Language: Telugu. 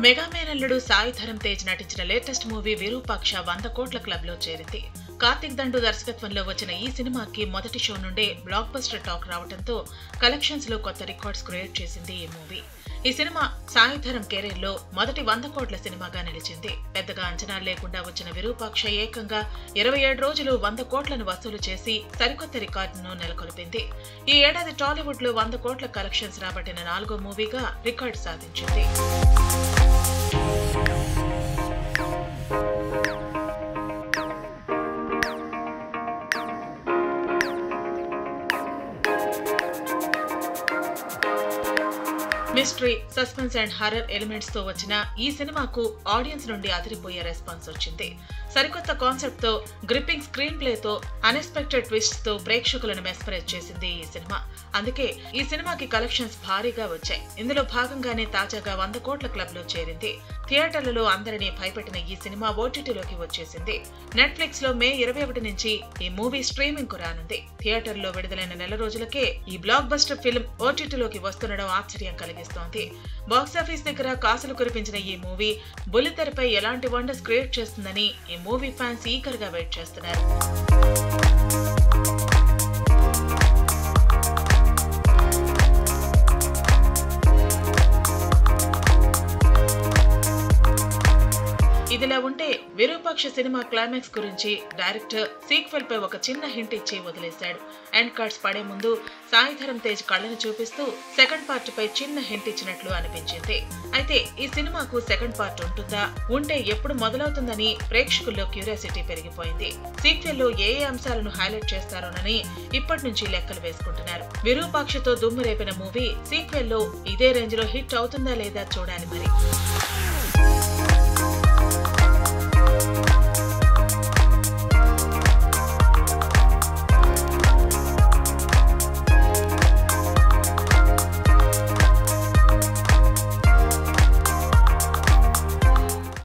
మెగా మేనల్లుడు సాయి ధరం తేజ్ నటించిన లేటెస్ట్ మూవీ విరూపాక్ష వంద కోట్ల క్లబ్ లో చేరింది కార్తిక్ దండు దర్శకత్వంలో వచ్చిన ఈ సినిమాకి మొదటి షో నుండే బ్లాక్ బస్టర్ టాక్ రావడంతో కలెక్షన్స్ లో కొత్త రికార్డ్స్ క్రియేట్ చేసింది ఈ మూవీ ఈ సినిమా సాయి ధరం కెరీర్ లో మొదటి వంద కోట్ల సినిమాగా నిలిచింది పెద్దగా అంచనాలు లేకుండా వచ్చిన విరూపాక్ష ఏకంగా ఇరవై ఏడు రోజులు వంద కోట్లను వసూలు చేసి సరికొత్త రికార్డును నెలకొల్పింది ఈ ఏడాది టాలీవుడ్ లో వంద కోట్ల కలెక్షన్స్ రాబట్టిన నాలుగో మూవీగా రికార్డు సాధించింది mystery suspense and horror elements తో వచ్చిన ఈ సినిమాకు ఆడియన్స్ నుండి అదిరిపోయే రెస్పాన్స్ వచ్చింది సరికొత్త కాన్సెప్ట్ తో గ్రిప్పింగ్ స్క్రీన్ ప్లే తో అన్ఎక్స్పెక్టెడ్ ట్విస్ట్ తో ప్రేక్షకులను మెస్పరైజ్ చేసింది ఈ సినిమా అందుకే ఈ సినిమాకి కలెక్షన్స్ భారీగా వచ్చాయి ఇందులో భాగంగానే తాజాగా వంద కోట్ల క్లబ్ లో చేరింది థియేటర్లలో అందరినీ భయపెట్టిన ఈ సినిమా ఓటీటీలోకి వచ్చేసింది నెట్ఫ్లిక్స్ లో మే ఇరవై ఒకటి నుంచి ఈ మూవీ స్ట్రీమింగ్ కు రానుంది థియేటర్లో విడుదలైన నెల రోజులకే ఈ బ్లాక్ బస్టర్ ఫిల్మ్ ఓటీటీలోకి వస్తుండడం ఆశ్చర్యం కలిగిస్తోంది బాక్సాఫీస్ దగ్గర కాసులు కురిపించిన ఈ మూవీ బుల్లితెరపై ఎలాంటి వండర్స్ క్రియేట్ చేస్తుందని ఈ మూవీ ఫ్యాన్స్ ఈగర్ గా వెయిట్ చేస్తున్నారు ఇదిలా ఉంటే విరూపాక్ష సినిమా క్లైమాక్స్ గురించి డైరెక్టర్ సీక్వెల్ పై ఒక చిన్న హింట్ ఇచ్చి వదిలేశాడు ఎండ్ కార్డ్స్ పడే ముందు సాయిధరం తేజ్ కళ్ళను చూపిస్తూ సెకండ్ పార్ట్ పై చిన్న హింట్ ఇచ్చినట్లు అనిపించింది అయితే ఈ సినిమాకు సెకండ్ పార్ట్ ఉంటుందా ఉంటే ఎప్పుడు మొదలవుతుందని ప్రేక్షకుల్లో క్యూరియాసిటీ పెరిగిపోయింది సీక్వెల్ లో ఏ ఏ అంశాలను హైలైట్ చేస్తారోనని ఇప్పటి నుంచి లెక్కలు వేసుకుంటున్నారు విరూపాక్షతో దుమ్ము రేపిన మూవీ సీక్వెల్ లో ఇదే రేంజ్ లో హిట్ అవుతుందా లేదా చూడాలి మరి